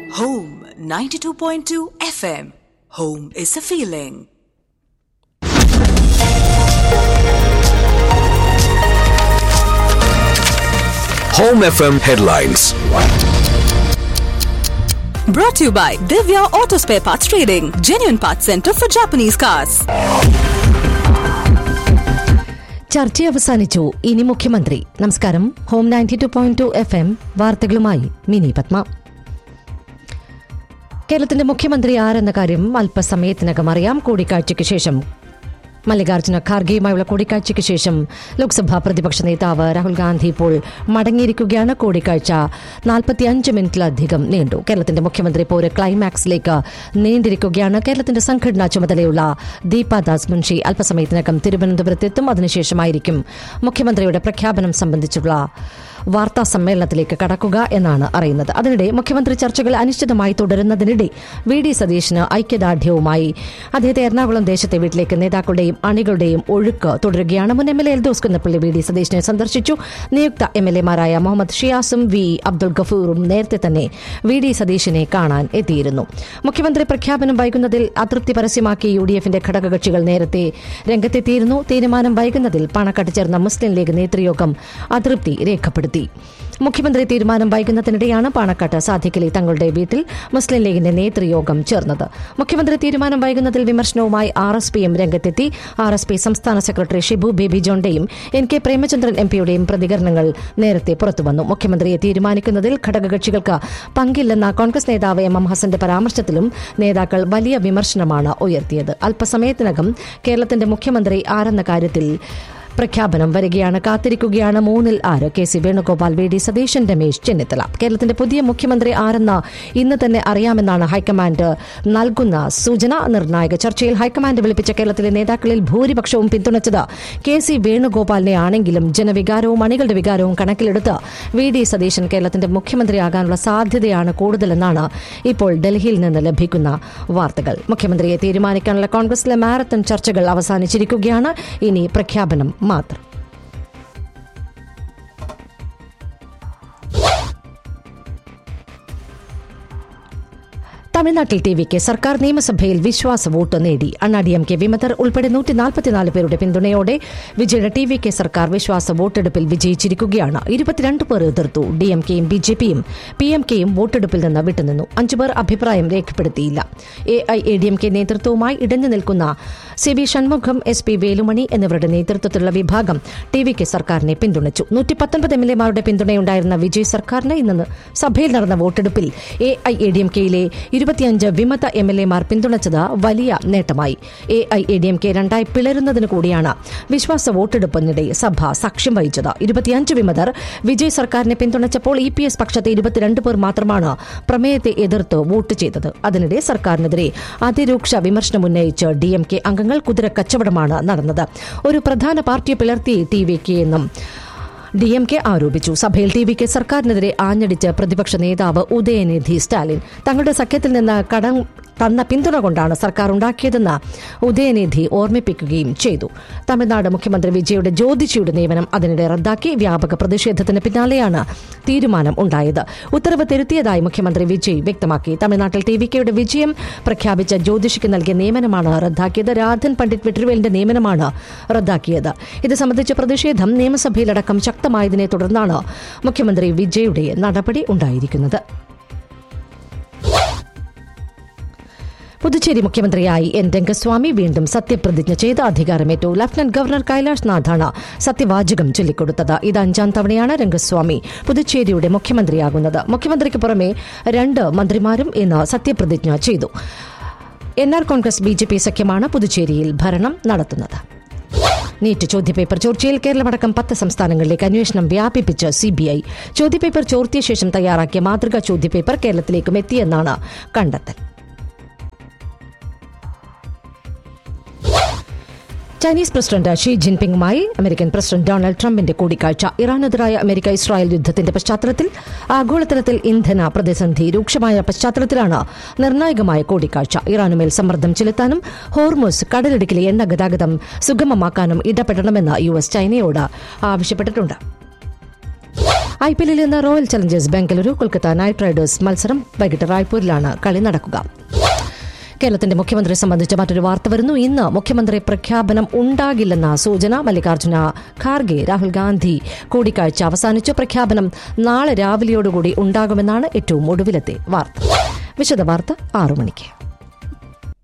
Home 92.2 FM. Home is a feeling. Home FM headlines. Brought to you by Divya Auto Spare Parts Trading, genuine parts center for Japanese cars. ചർച്ച അവസാനിച്ചു ഇനി മുഖ്യമന്ത്രി നമസ്കാരം ഹോം ninety two point two F M വാർത്തകളുമായി മിനി പത്മ കേരളത്തിന്റെ മുഖ്യമന്ത്രി ആരെന്ന കാര്യം അല്പസമയത്തിനകം അറിയാം കൂടിക്കാഴ്ചയ്ക്ക് ശേഷം മല്ലികാർജ്ജുന ഖാർഗെയുമായുള്ള കൂടിക്കാഴ്ചയ്ക്ക് ശേഷം ലോക്സഭാ പ്രതിപക്ഷ നേതാവ് രാഹുൽ ഗാന്ധി ഇപ്പോൾ മടങ്ങിയിരിക്കുകയാണ് കൂടിക്കാഴ്ച നാൽപ്പത്തിയഞ്ച് മിനിറ്റിലധികം നീണ്ടു കേരളത്തിന്റെ മുഖ്യമന്ത്രി ഇപ്പോൾ ഒരു ക്ലൈമാക്സിലേക്ക് നീണ്ടിരിക്കുകയാണ് കേരളത്തിന്റെ സംഘടനാ ചുമതലയുള്ള ദീപാദാസ് മുൻഷി അല്പസമയത്തിനകം തിരുവനന്തപുരത്തെത്തും അതിനുശേഷമായിരിക്കും മുഖ്യമന്ത്രിയുടെ പ്രഖ്യാപനം സംബന്ധിച്ചുള്ള വാർത്താ സമ്മേളനത്തിലേക്ക് കടക്കുക എന്നാണ് അറിയുന്നത് അതിനിടെ മുഖ്യമന്ത്രി ചർച്ചകൾ അനിശ്ചിതമായി തുടരുന്നതിനിടെ വി ഡി സതീശന് ഐക്യദാർഢ്യവുമായി അദ്ദേഹത്തെ എറണാകുളം ദേശത്തെ വീട്ടിലേക്ക് നേതാക്കളുടെയും അണികളുടെയും ഒഴുക്ക് തുടരുകയാണ് മുൻ M L A Eldhose Kunnappilly V D സതീശനെ സന്ദർശിച്ചു നിയുക്ത എം എൽ എമാരായ മുഹമ്മദ് ഷിയാസും വി അബ്ദുൾ ഗഫൂറും നേരത്തെ തന്നെ വി ഡി സതീശനെ കാണാൻ എത്തിയിരുന്നു മുഖ്യമന്ത്രി പ്രഖ്യാപനം വൈകുന്നതിൽ അതൃപ്തി പരസ്യമാക്കി യു ഡി എഫിന്റെ ഘടകകക്ഷികൾ നേരത്തെ രംഗത്തെത്തിയിരുന്നു തീരുമാനം വൈകുന്നതിൽ പാണക്കാട്ട് ചേർന്ന മുസ്ലിം ലീഗ് നേതൃയോഗം അതൃപ്തി രേഖപ്പെടുത്തി മുഖ്യമന്ത്രി തീരുമാനം വൈകുന്നതിനിടെയാണ് പാണക്കാട്ട് സാധിക്കലി തങ്ങളുടെ വീട്ടിൽ മുസ്ലിം ലീഗിന്റെ നേതൃയോഗം ചേർന്നത് മുഖ്യമന്ത്രി തീരുമാനം വൈകുന്നതിൽ വിമർശനവുമായി ആർ എസ് പിയും രംഗത്തെത്തി ആർ എസ് പി സംസ്ഥാന സെക്രട്ടറി ഷിബു ബേബി ജോൺന്റെയും എൻ കെ പ്രേമചന്ദ്രൻ എം പിയുടെയും പ്രതികരണങ്ങൾ നേരത്തെ പുറത്തുവന്നു മുഖ്യമന്ത്രിയെ തീരുമാനിക്കുന്നതിൽ ഘടകകക്ഷികൾക്ക് പങ്കില്ലെന്ന കോൺഗ്രസ് നേതാവ് എം എം ഹസന്റെ പരാമർശത്തിലും നേതാക്കൾ വലിയ വിമർശനമാണ് ഉയർത്തിയത് അല്പസമയത്തിനകം കേരളത്തിന്റെ മുഖ്യമന്ത്രി ആരെന്ന കാര്യത്തിൽ പ്രഖ്യാപനം വരികയാണ് കാത്തിരിക്കുകയാണ് മൂന്നിൽ ആറ് K C Venugopal V D Satheesan Ramesh Chennithala കേരളത്തിന്റെ പുതിയ മുഖ്യമന്ത്രി ആരെന്ന് ഇന്ന് തന്നെ അറിയാമെന്നാണ് ഹൈക്കമാൻഡ് നൽകുന്ന സൂചന നിർണായക ചർച്ചയിൽ ഹൈക്കമാൻഡ് വിളിപ്പിച്ച കേരളത്തിലെ നേതാക്കളിൽ ഭൂരിപക്ഷവും പിന്തുണച്ചത് കെ സി വേണുഗോപാലിനെ ആണെങ്കിലും ജനവികാരവും അണികളുടെ വികാരവും കണക്കിലെടുത്ത് വി ഡി സതീശൻ കേരളത്തിന്റെ മുഖ്യമന്ത്രിയാകാനുള്ള സാധ്യതയാണ് കൂടുതലെന്നാണ് ഇപ്പോൾ ഡൽഹിയിൽ നിന്ന് ലഭിക്കുന്ന വാർത്തകൾ മുഖ്യമന്ത്രിയെ തീരുമാനിക്കാനുള്ള കോൺഗ്രസിലെ മാരത്തൺ ചർച്ചകൾ അവസാനിച്ചിരിക്കുകയാണ് ഇനി പ്രഖ്യാപനം മാത്രം തമിഴ്നാട്ടിൽ ടി വിക്ക് സർക്കാർ നിയമസഭയിൽ വിശ്വാസ വോട്ട് നേടി അണ്ണാ ഡി എം കെ വിമതർ ഉൾപ്പെടെ നൂറ്റി നാൽപ്പത്തിനാല് പേരുടെ പിന്തുണയോടെ വിജയുടെ ടി വി കെ സർക്കാർ വിശ്വാസ വോട്ടെടുപ്പിൽ വിജയിച്ചിരിക്കുകയാണ് ഇരുപത്തിരണ്ട് പേർ എതിർത്തു ഡി എം കെയും ബി ജെ പിയും പി എം കെയും വോട്ടെടുപ്പിൽ നിന്ന് വിട്ടുനിന്നു അഞ്ചുപേർ അഭിപ്രായം രേഖപ്പെടുത്തിയില്ല A I A D M K നേതൃത്വവുമായി ഇടഞ്ഞു നിൽക്കുന്ന C V Shanmugam S P Velumani എന്നിവരുടെ നേതൃത്വത്തിലുള്ള വിഭാഗം ടി വി കെ സർക്കാരിനെ പിന്തുണച്ചു നൂറ്റി പത്തൊൻപത് എം എൽ എമാരുടെ പിന്തുണയുണ്ടായിരുന്ന വിജയ് സർക്കാരിന് ഇന്ന് സഭയിൽ നടന്ന വോട്ടെടുപ്പിൽ A I A D M കെയിലെ ഇരുപത്തിയഞ്ച് വിമത എം എൽ എമാർ പിന്തുണച്ചത് വലിയ നേട്ടമായി A I A D M K രണ്ടായി പിളരുന്നതിന് കൂടിയാണ് വിശ്വാസ വോട്ടെടുപ്പിനിടെ സഭ സാക്ഷ്യം വഹിച്ചത് ഇരുപത്തിയഞ്ച് വിമതർ വിജയ് സർക്കാരിനെ പിന്തുണച്ചപ്പോൾ ഇ പി എസ് പക്ഷത്തെ ഇരുപത്തിരണ്ട് പേർ മാത്രമാണ് പ്രമേയത്തെ എതിർത്ത് വോട്ട് ചെയ്തത് അതിനിടെ സർക്കാരിനെതിരെ അതിരൂക്ഷ വിമർശനമുന്നയിച്ച് ഡി എം കെ അംഗങ്ങൾ കുതിര കച്ചവടമാണ് നടന്നത് ഒരു പ്രധാന പാർട്ടിയെ പിളർത്തി ടി വി കെ എന്നും ഡി എം കെ ആരോപിച്ചു സഭയിൽ ടി വിക്ക് സർക്കാരിനെതിരെ ആഞ്ഞടിച്ച് പ്രതിപക്ഷ നേതാവ് ഉദയനിധി സ്റ്റാലിൻ തങ്ങളുടെ സഖ്യത്തിൽ നിന്ന് കടം തന്ന പിന്തുണ കൊണ്ടാണ് സർക്കാർ ഉണ്ടാക്കിയതെന്ന് ഉദയനിധി ഓർമ്മിപ്പിക്കുകയും ചെയ്തു തമിഴ്നാട് മുഖ്യമന്ത്രി വിജയുടെ ജ്യോതിഷിയുടെ നിയമനം അതിനിടെ റദ്ദാക്കി വ്യാപക പ്രതിഷേധത്തിന് പിന്നാലെയാണ് തീരുമാനം ഉണ്ടായത് ഉത്തരവ് തിരുത്തിയതായി മുഖ്യമന്ത്രി വിജയ് വ്യക്തമാക്കി തമിഴ്നാട്ടിൽ ടി വി കെയുടെ വിജയം പ്രഖ്യാപിച്ച ജ്യോതിഷിക്ക് നൽകിയ നിയമനമാണ് റദ്ദാക്കിയത് രാധൻ പണ്ഡിറ്റ് വെട്രിവേലിന്റെ നിയമനമാണ് റദ്ദാക്കിയത് ഇത് സംബന്ധിച്ച പ്രതിഷേധം നിയമസഭയിലടക്കം ശക്തമായതിനെ തുടർന്നാണ് മുഖ്യമന്ത്രി വിജയുടെ നടപടി ഉണ്ടായിരിക്കുന്നത് പുതുച്ചേരി മുഖ്യമന്ത്രിയായി എൻ രംഗസ്വാമി വീണ്ടും സത്യപ്രതിജ്ഞ ചെയ്ത് അധികാരമേറ്റു ലഫ്റ്റനന്റ് ഗവർണർ കൈലാഷ് നാഥാണ് സത്യവാചകം ചൊല്ലിക്കൊടുത്തത് ഇത് അഞ്ചാം തവണയാണ് രംഗസ്വാമി പുതുച്ചേരിയുടെ മുഖ്യമന്ത്രിയാകുന്നത് മുഖ്യമന്ത്രിക്ക് പുറമെ രണ്ട് മന്ത്രിമാരും ഇന്ന് സത്യപ്രതിജ്ഞ ചെയ്തു N R Congress B J P സഖ്യമാണ് പുതുച്ചേരിയിൽ ഭരണം നടത്തുന്നത് നീറ്റ് ചോദ്യപേപ്പർ ചോർച്ചയിൽ കേരളമടക്കം പത്ത് സംസ്ഥാനങ്ങളിലേക്ക് അന്വേഷണം വ്യാപിപ്പിച്ച് സിബിഐ ചോദ്യപേപ്പർ ചോർത്തിയ ശേഷം തയ്യാറാക്കിയ മാതൃകാ ചോദ്യപേപ്പർ കേരളത്തിലേക്കും എത്തിയെന്നാണ് കണ്ടെത്തൽ ചൈനീസ് പ്രസിഡന്റ് ഷീ ജിൻപിങ്ങുമായി അമേരിക്കൻ പ്രസിഡന്റ് ഡൊണാൾഡ് ട്രംപിന്റെ കൂടിക്കാഴ്ച ഇറാനെതിരായ അമേരിക്ക ഇസ്രായേൽ യുദ്ധത്തിന്റെ പശ്ചാത്തലത്തിൽ ആഗോളതലത്തിൽ ഇന്ധന പ്രതിസന്ധി രൂക്ഷമായ പശ്ചാത്തലത്തിലാണ് നിർണായകമായ കൂടിക്കാഴ്ച ഇറാനുമേൽ സമ്മർദ്ദം ചെലുത്താനും ഹോർമുസ് കടലിടുക്കിലെ എണ്ണ ഗതാഗതം സുഗമമാക്കാനും ഇടപെടണമെന്ന് യു എസ് ചൈനയോട് ആവശ്യപ്പെട്ടിട്ടുണ്ട് ഐ പി എല്ലിൽ ഇന്ന് royal challengers Bengaluru Kolkata knight riders മത്സരം വൈകിട്ട് റായ്പൂരിലാണ് കളി നടക്കുക കേരളത്തിന്റെ മുഖ്യമന്ത്രിയെ സംബന്ധിച്ച മറ്റൊരു വാർത്ത വരുന്നു ഇന്ന് മുഖ്യമന്ത്രി പ്രഖ്യാപനം ഉണ്ടാകില്ലെന്ന സൂചന മല്ലികാർജ്ജുന ഖാർഗെ രാഹുൽ ഗാന്ധി കൂടിക്കാഴ്ച അവസാനിച്ചു പ്രഖ്യാപനം നാളെ രാവിലെയോടുകൂടി ഉണ്ടാകുമെന്നാണ് ഏറ്റവും ഒടുവിലത്തെ വാർത്ത വിശദ വാർത്ത ആറു മണിക്ക്